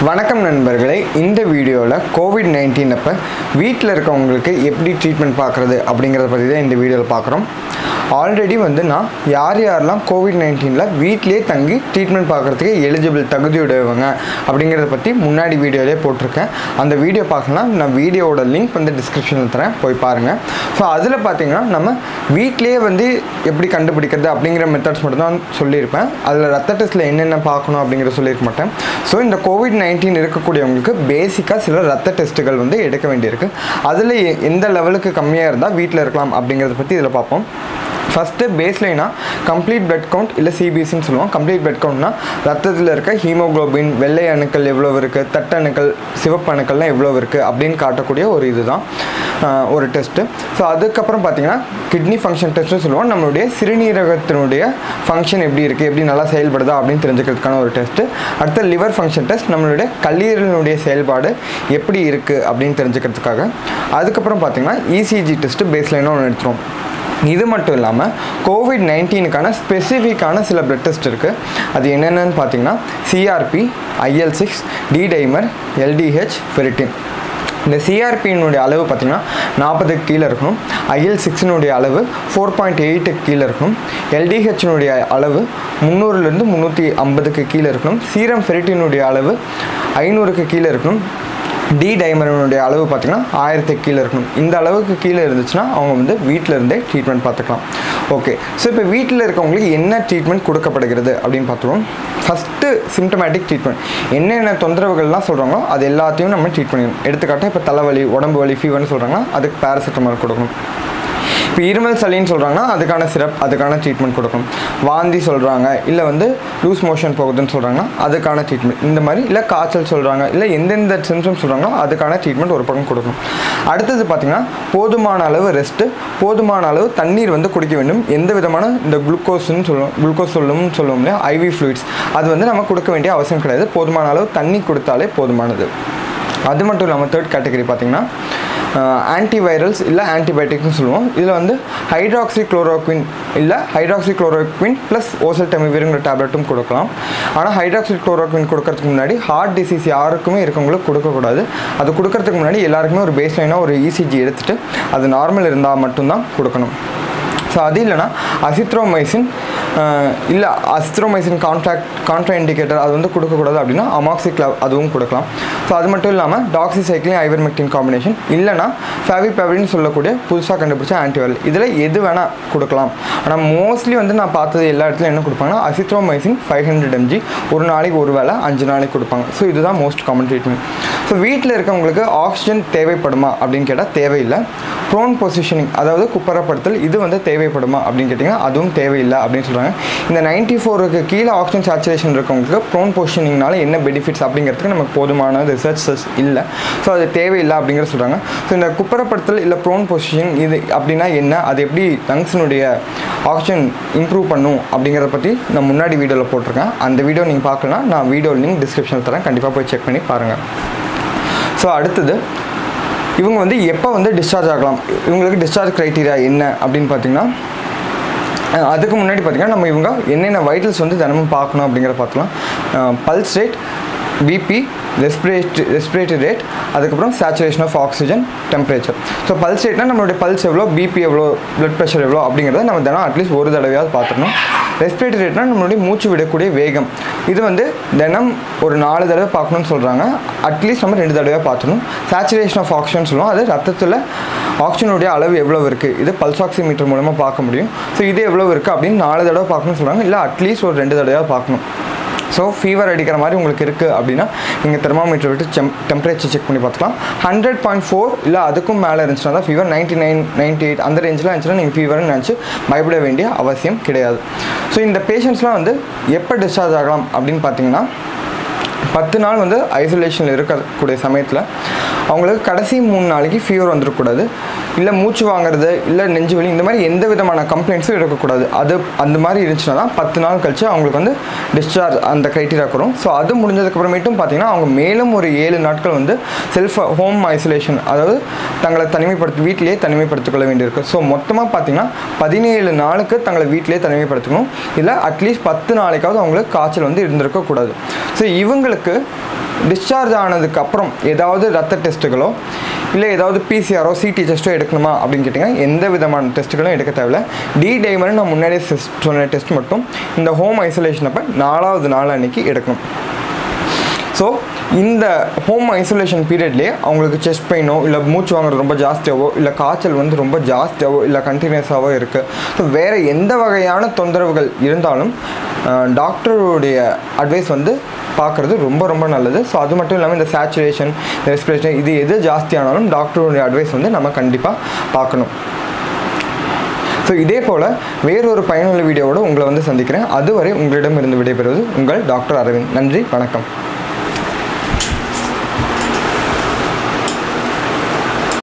வணக்கம் நண்பர்களே இந்த வீடியோவில் கோவிட் நைன்டீன் அப்போ வீட்டில் இருக்கவங்களுக்கு எப்படி ட்ரீட்மெண்ட் பார்க்குறது அப்படிங்கிறத பற்றி தான் இந்த வீடியோவில் பார்க்குறோம் ஆல்ரெடி வந்து நான் யார் யாரெல்லாம் கோவிட் நைன்டீனில் வீட்டிலேயே தங்கி ட்ரீட்மெண்ட் பார்க்குறதுக்கு எலிஜிபிள் தகுதியுடையவங்க அப்படிங்கிறத பற்றி முன்னாடி வீடியோலேயே போட்டிருக்கேன் அந்த வீடியோ பார்க்கலாம் நான் வீடியோவோட லிங்க் வந்து டிஸ்கிரிப்ஷனில் தரேன் போய் பாருங்கள் ஸோ அதில் பார்த்தீங்கன்னா நம்ம வீட்டிலேயே வந்து எப்படி கண்டுபிடிக்கிறது அப்படிங்கிற மெத்தட்ஸ் மட்டும் தான் சொல்லியிருப்பேன் அதில் ரத்த டெஸ்ட்டில் என்னென்ன பார்க்கணும் அப்படிங்கிறத சொல்லியிருக்க மாட்டேன் ஸோ இந்த கோவிட் நைன்டீன் இருக்கக்கூடியவங்களுக்கு பேசிக்காக சில ரத்த டெஸ்ட்டுகள் வந்து எடுக்க வேண்டியிருக்கு அதில் எ- எந்த லெவலுக்கு கம்மியாக இருந்தால் வீட்டில் இருக்கலாம் அப்படிங்கிறத பற்றி இதில் பார்ப்போம் ஃபஸ்ட்டு பேஸ்லைனா கம்ப்ளீட் பிளட் கவுண்ட் இல்லை சிபிஎஸ்சின்னு சொல்லுவோம் கம்ப்ளீட் பிளட் கவுண்ட்னா ரத்தத்தில் இருக்க ஹீமோகுளோபின் வெள்ளை அணுக்கள் எவ்வளோ இருக்குது தட்டணுக்கள் சிவப்பு அணுக்கள்லாம் எவ்வளோ இருக்குது அப்படின்னு காட்டக்கூடிய ஒரு இதுதான் ஆஹ், ஒரு டெஸ்ட்டு ஸோ அதுக்கப்புறம் பார்த்தீங்கன்னா கிட்னி ஃபங்க்ஷன் டெஸ்ட்னு சொல்லுவோம் நம்மளுடைய சிறுநீரகத்தினுடைய ஃபங்க்ஷன் எப்படி இருக்குது எப்படி நல்லா செயல்படுதா அப்படின்னு தெரிஞ்சுக்கிறதுக்கான ஒரு டெஸ்ட்டு அடுத்து லிவர் ஃபங்க்ஷன் டெஸ்ட் நம்மளுடைய கல்லீரலினுடைய செயல்பாடு எப்படி இருக்குது அப்படின்னு தெரிஞ்சுக்கிறதுக்காக அதுக்கப்புறம் பார்த்தீங்கன்னா இசிஜி டெஸ்ட்டு பேஸ்லைனாக ஒன்று எடுத்துருவோம் இது மட்டும் இல்லாமல் கோவிட் நைன்டீனுக்கான ஸ்பெசிஃபிக்கான சில பிளட் டெஸ்ட் இருக்குது அது என்னென்னு பார்த்தீங்கன்னா CRP IL six D dimer LDH ferritin இந்த சிஆர்பியினுடைய அளவு பார்த்திங்கன்னா நாற்பதுக்கு கீழே இருக்கணும் ஐஎல் சிக்ஸினுடைய அளவு ஃபோர் பாயிண்ட் எயிட்டுக்கு கீழே இருக்கணும் எல்டிஹெச்னுடைய அளவு முந்நூறுலேருந்து முந்நூற்றி ஐம்பதுக்கு கீழே இருக்கணும் சீரம் ஃபெரிட்டினுடைய அளவு ஐநூறுக்கு கீழே இருக்கணும் டி டைமரனுடைய அளவு பார்த்திங்கன்னா ஆயிரத்துக்கு கீழே இருக்கணும் இந்த அளவுக்கு கீழே இருந்துச்சுன்னா அவங்க வந்து வீட்டில் இருந்தே ட்ரீட்மெண்ட் பார்த்துக்கலாம் ஓகே ஸோ இப்போ வீட்டில் இருக்கவங்களுக்கு என்ன ட்ரீட்மெண்ட் கொடுக்கப்படுகிறது அப்படின்னு பார்த்துருவோம் ஃபஸ்ட்டு சிம்டமேட்டிக் ட்ரீட்மெண்ட் என்னென்ன தொந்தரவுகள்லாம் சொல்கிறாங்களோ அது எல்லாத்தையும் நம்ம ட்ரீட் பண்ணிடணும் எடுத்துக்காட்டாக இப்போ தலைவலி உடம்பு வலி ஃபீவர்னு சொல்கிறாங்கன்னா அதுக்கு பேராசிட்டமால் கொடுக்கணும் இப்போ இருமல் சளின்னு சொல்கிறாங்கன்னா அதுக்கான சிரப் அதுக்கான ட்ரீட்மெண்ட் கொடுக்கணும் வாந்தி சொல்கிறாங்க இல்லை வந்து லூஸ் மோஷன் போகுதுன்னு சொல்கிறாங்கன்னா அதுக்கான ட்ரீட்மெண்ட் இந்த மாதிரி இல்லை காய்ச்சல் சொல்கிறாங்க இல்லை எந்தெந்த சிம்டம்ஸ் சொல்கிறாங்களோ அதுக்கான ட்ரீட்மெண்ட் ஒரு பக்கம் கொடுக்கணும் அடுத்தது பார்த்திங்கன்னா போதுமான அளவு ரெஸ்ட்டு போதுமான அளவு தண்ணீர் வந்து குடிக்க வேண்டும் எந்த விதமான இந்த குளுக்கோஸ்ன்னு சொல்லுவோம் குளுக்கோஸ் சொல்லும்னு சொல்லுவோம் இல்லையா ஐவி ஃப்ளூயிட்ஸ் அது வந்து நம்ம கொடுக்க வேண்டிய அவசியம் கிடையாது போதுமான அளவு தண்ணி கொடுத்தாலே போதுமானது அது மட்டும் இல்லாமல் தேர்ட் கேட்டகரி பார்த்தீங்கன்னா ஆன்டிவைரல்ஸ் இல்லை ஆன்டிபயோட்டிக்னு சொல்லுவோம் இதில் வந்து ஹைட்ராக்சி குளோரோக்வின் இல்லை ஹைட்ராக்சி குளோரோக்வின் ப்ளஸ் ஓசல் டெமிவிருங்கிற டேப்லெட்டும் கொடுக்கலாம் ஆனால் ஹைட்ராக்சி குளோரோக்வின் கொடுக்கறதுக்கு முன்னாடி ஹார்ட் டிசீஸ் யாருக்குமே இருக்கவங்களுக்கு கொடுக்கக்கூடாது அது கொடுக்கறதுக்கு முன்னாடி எல்லாருக்குமே ஒரு பேஸ்லைனாக ஒரு இசிஜி எடுத்துகிட்டு அது நார்மல் இருந்தால் மட்டும்தான் கொடுக்கணும் ஸோ அது இல்லைனா அசித்ரோமைசின் இல்லை அசித்ரோமைசின் கான்ட்ராக்ட் கான்ட்ரா இண்டிகேட்டர் அது வந்து கொடுக்கக்கூடாது அப்படின்னா அமாக்சிக்ளவ் அதுவும் கொடுக்கலாம் ஸோ அது மட்டும் இல்லாமல் டாக்ஸிசைக்ளின் ஐவர்மெக்டின் காம்பினேஷன் இல்லைனா ஃபேவிபெவரின்னு சொல்லக்கூடிய புதுசாக கண்டுபிடிச்ச ஆன்டிவைரல் இதில் எது வேணால் கொடுக்கலாம் ஆனால் மோஸ்ட்லி வந்து நான் பார்த்தது எல்லா இடத்துலையும் என்ன கொடுப்பாங்கன்னா அசித்ரோமைசின் ஃபைவ் ஹண்ட்ரட் எம்ஜி ஒரு நாளைக்கு ஒரு வேளை அஞ்சு நாளைக்கு கொடுப்பாங்க ஸோ இதுதான் மோஸ்ட் காமன் ட்ரீட்மெண்ட் ஸோ வீட்டில் இருக்கவங்களுக்கு ஆக்சிஜன் தேவைப்படுமா அப்படின்னு கேட்டால் தேவையில்லை ப்ரோன் பொசிஷனிங் அதாவது குப்பரப்படுத்தல் இது வந்து தேவைப்படுமா அப்படின்னு கேட்டிங்கன்னா அதுவும் தேவையில்லை அப்படின்னு சொல்கிறாங்க இந்த நைன்டி ஃபோருக்கு கீழே ஆக்சிஜன் சேச்சுரேஷன் இருக்கவங்களுக்கு ப்ரோன் பொசிஷனிங்னால என்ன பெனிஃபிட்ஸ் அப்படிங்கிறதுக்கு நமக்கு போதுமான ரிசர்ச்சஸ் இல்லை ஸோ அது தேவையில்லை அப்படிங்கிற சொல்கிறாங்க ஸோ இந்த குப்பரப்படுத்தல் இல்லை ப்ரோன் பொசிஷன் இது அப்படின்னா என்ன அது எப்படி லங்ஸினுடைய ஆக்சிஜன் இம்ப்ரூவ் பண்ணும் அப்படிங்கிறத பற்றி நான் முன்னாடி வீடியோவில் போட்டிருக்கேன் அந்த வீடியோ நீங்கள் பார்க்கலாம் நான் வீடியோ லிங்க் டிஸ்கிரிப்ஷனில் தரேன் கண்டிப்பாக போய் செக் பண்ணி பாருங்கள் ஸோ அடுத்தது இவங்க வந்து எப்போ வந்து டிஸ்சார்ஜ் ஆகலாம் இவங்களுக்கு டிஸ்சார்ஜ் க்ரைட்டீரியா என்ன அப்படின்னு பார்த்தீங்கன்னா அஹ் அதுக்கு முன்னாடி பார்த்தீங்கன்னா நம்ம இவங்க என்னென்ன வைட்டல்ஸ் வந்து தினமும் பார்க்கணும் அப்படிங்கிறத பார்த்துக்கலாம் pulse rate BP respirate respiratory rate அதுக்கப்புறம் saturation of oxygen temperature so pulse ரேட்னா நம்மளுடைய பல்ஸ் எவ்வளோ பிபி எவ்வளோ பிளட் ப்ரெஷர் எவ்வளோ அப்படிங்கிறத நம்ம தினம் அட்லீஸ்ட் ஒரு தடவையாவது பார்த்துக்கணும் ரெஸ்பிரேட்டரி ரேட்னா நம்மளுடைய மூச்சு விடக்கூடிய வேகம் இது வந்து தினம் ஒரு நாலு தடவை பார்க்கணும்னு சொல்கிறாங்க அட்லீஸ்ட் நம்ம ரெண்டு தடவையாக பார்த்துக்கணும் சேச்சுரேஷன் ஆஃப் ஆக்சிஜன் சொல்லுவோம் அது ரத்தத்தில் ஆக்சிஜனுடைய அளவு எவ்வளோ இருக்குது இது பல்ஸ் ஆக்சிமீட்டர் மூலமாக பார்க்க முடியும் ஸோ இது எவ்வளோ இருக்குது அப்படின்னு நாலு தடவை பார்க்கணும்னு சொல்கிறாங்க இல்லை அட்லீஸ்ட் ஒரு ரெண்டு தடவையாக பார்க்கணும் ஸோ ஃபீவர் அடிக்கிற மாதிரி உங்களுக்கு இருக்குது அப்படின்னா நீங்கள் தெர்மாமீட்டர் விட்டு செம் டெம்பரேச்சர் செக் பண்ணி பார்த்துக்கலாம் ஹண்ட்ரட் பாயிண்ட் ஃபோர் இல்லை அதுக்கும் மேலே இருந்துச்சுன்னா தான் fever ninety nine ninety eight அந்த ரேஞ்சில் இருந்துச்சுன்னா நீங்கள் ஃபீவர்னு நினச்சி பயப்பட வேண்டிய அவசியம் கிடையாது ஸோ இந்த பேஷண்ட்ஸ்லாம் வந்து எப்போ டிஸ்சார்ஜ் ஆகலாம் அப்படின்னு பார்த்தீங்கன்னா பத்து நாள் வந்து ஐசோலேஷனில் இருக்கக்கூடிய சமயத்தில் அவங்களுக்கு கடைசி மூணு நாளைக்கு ஃபீவர் வந்துடக்கூடாது இல்லை மூச்சு வாங்குறது இல்லை நெஞ்சு வலி இந்த மாதிரி எந்த விதமான கம்ப்ளைண்ட்ஸும் இருக்கக்கூடாது அது அந்த மாதிரி இருந்துச்சுன்னா தான் பத்து நாள் கழிச்சு அவங்களுக்கு வந்து டிஸ்சார்ஜ் அந்த க்ரைட்டீரியா வரும் ஸோ அது முடிஞ்சதுக்கப்புறமேட்டும் பார்த்தீங்கன்னா அவங்க மேலும் ஒரு ஏழு நாட்கள் வந்து செல்ஃப் ஹோம் ஐசோலேஷன் அதாவது தங்களை தனிமைப்படுத்தி வீட்டிலேயே தனிமைப்படுத்திக் கொள்ள வேண்டியிருக்கு ஸோ மொத்தமாக பார்த்தீங்கன்னா பதினேழு நாளுக்கு தங்களை வீட்டிலேயே தனிமைப்படுத்திக்கணும் இல்லை அட்லீஸ்ட் பத்து நாளைக்காவது அவங்களுக்கு காய்ச்சல் வந்து இருந்திருக்கக்கூடாது ஸோ இவங்களுக்கு டிஸ்சார்ஜ் ஆனதுக்கு அப்புறம் ஏதாவது ரத்த டெஸ்ட்டுகளோ இல்லை ஏதாவது பிசிஆரோ சிடி டெஸ்ட்டோ எடுக்கணுமா அப்படின்னு கேட்டிங்கன்னா எந்த விதமான டெஸ்ட்டுகளும் எடுக்க தேவையில்ல டி டைமர் நான் முன்னாடியே sis- சொன்ன டெஸ்ட் மட்டும் இந்த ஹோம் ஐசோலேஷன் அப்போ நாலாவது நாள் அன்னைக்கு எடுக்கணும் ஸோ இந்த ஹோம் ஐசோலேஷன் பீரியட்லேயே அவங்களுக்கு செஸ்ட் பெயினோ இல்லை மூச்சு வாங்குறது ரொம்ப ஜாஸ்தியாவோ இல்லை காய்ச்சல் வந்து ரொம்ப ஜாஸ்தியாவோ இல்லை கண்டினியூஸாகவோ இருக்குது ஸோ வேறு எந்த வகையான தொந்தரவுகள் இருந்தாலும் டாக்டருடைய அட்வைஸ் வந்து பார்க்குறது ரொம்ப ரொம்ப நல்லது ஸோ அது மட்டும் இல்லாமல் இந்த சேச்சுரேஷன் இந்த ரெஸ்பிரேஷன் இது எது ஜாஸ்தியானாலும் டாக்டருடைய அட்வைஸ் வந்து நம்ம கண்டிப்பாக பார்க்கணும் ஸோ இதே போல் வேறொரு பயனுள்ள வீடியோவோட உங்களை வந்து சந்திக்கிறேன் அதுவரை உங்களிடமிருந்து விடைபெறுவது உங்கள் டாக்டர் அரவிந்த் நன்றி வணக்கம்